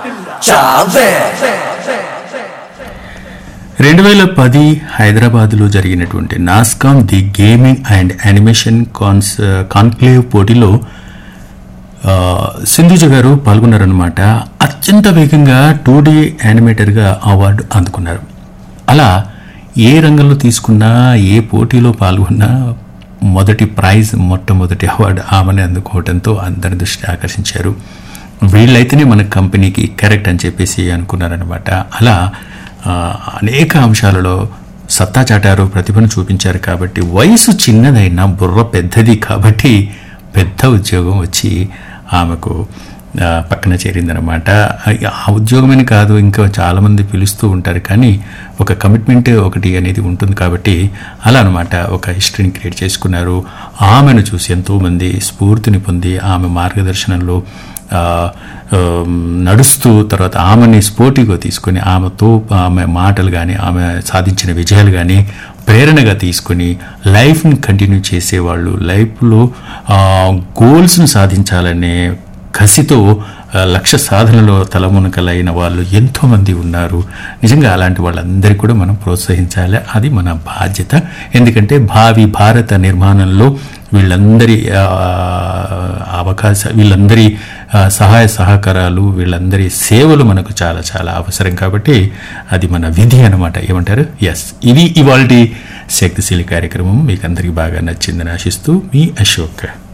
చావే రెండు వేల పది హైదరాబాద్లో జరిగినటువంటి NASSCOM the gaming and animation కాన్స్ కాన్క్లేవ్ పోటీలో ఆ, సింధుజ గారు పాల్గొన్నారనమాట అత్యంత వేగంగా టూ డీ యానిమేటర్గా అవార్డు అందుకున్నారు అలా ఏ రంగంలో తీసుకున్నా ఏ పోటీలో పాల్గొన్నా మొదటి ప్రైజ్ మొట్టమొదటి అవార్డు ఆమెనే అందుకోవడంతో అందరి దృష్టి ఆకర్షించారు వీళ్ళైతేనే మన కంపెనీకి కరెక్ట్ అని చెప్పేసి అనుకున్నారనమాట అలా ఆ, అనేక అంశాలలో సత్తా చాటారు ప్రతిభను చూపించారు కాబట్టి వయసు చిన్నదైనా బుర్ర పెద్దది కాబట్టి పెద్ద ఉద్యోగం వచ్చి ఆమెకు ఆ, పక్కన చేరిందనమాట ఆ ఉద్యోగమని కాదు ఇంకా చాలామంది పిలుస్తూ ఉంటారు కానీ ఒక కమిట్మెంట్ ఒకటి అనేది ఉంటుంది కాబట్టి అలా అనమాట ఒక హిస్టరీని క్రియేట్ చేసుకున్నారు ఆమెను చూసి ఎంతోమంది స్ఫూర్తిని పొంది ఆమె మార్గదర్శనంలో ఆ, ఆ, నడుస్తూ తర్వాత ఆమెని స్పోర్టివ్గా తీసుకొని ఆమెతో ఆమె మాటలు కానీ ఆమె సాధించిన విజయాలు కానీ ప్రేరణగా తీసుకొని లైఫ్ని కంటిన్యూ చేసేవాళ్ళు లైఫ్లో గోల్స్ను సాధించాలనే కసితో ఆ, లక్ష్య సాధనలో తలమునకలైన వాళ్ళు ఎంతోమంది ఉన్నారు నిజంగా అలాంటి వాళ్ళందరికీ కూడా మనం ప్రోత్సహించాలి అది మన బాధ్యత ఎందుకంటే భావి భారత నిర్మాణంలో వీళ్ళందరి ఆ, అవకాశ వీళ్ళందరి ఆ, సహాయ సహకారాలు వీళ్ళందరి సేవలు మనకు చాలా చాలా అవసరం కాబట్టి అది మన విధి అనమాట ఏమంటారు ఎస్ ఇది ఇవాళ శక్తిశీలి కార్యక్రమం మీకు అందరికీ బాగా నచ్చిందని ఆశిస్తూ మీ అశోక్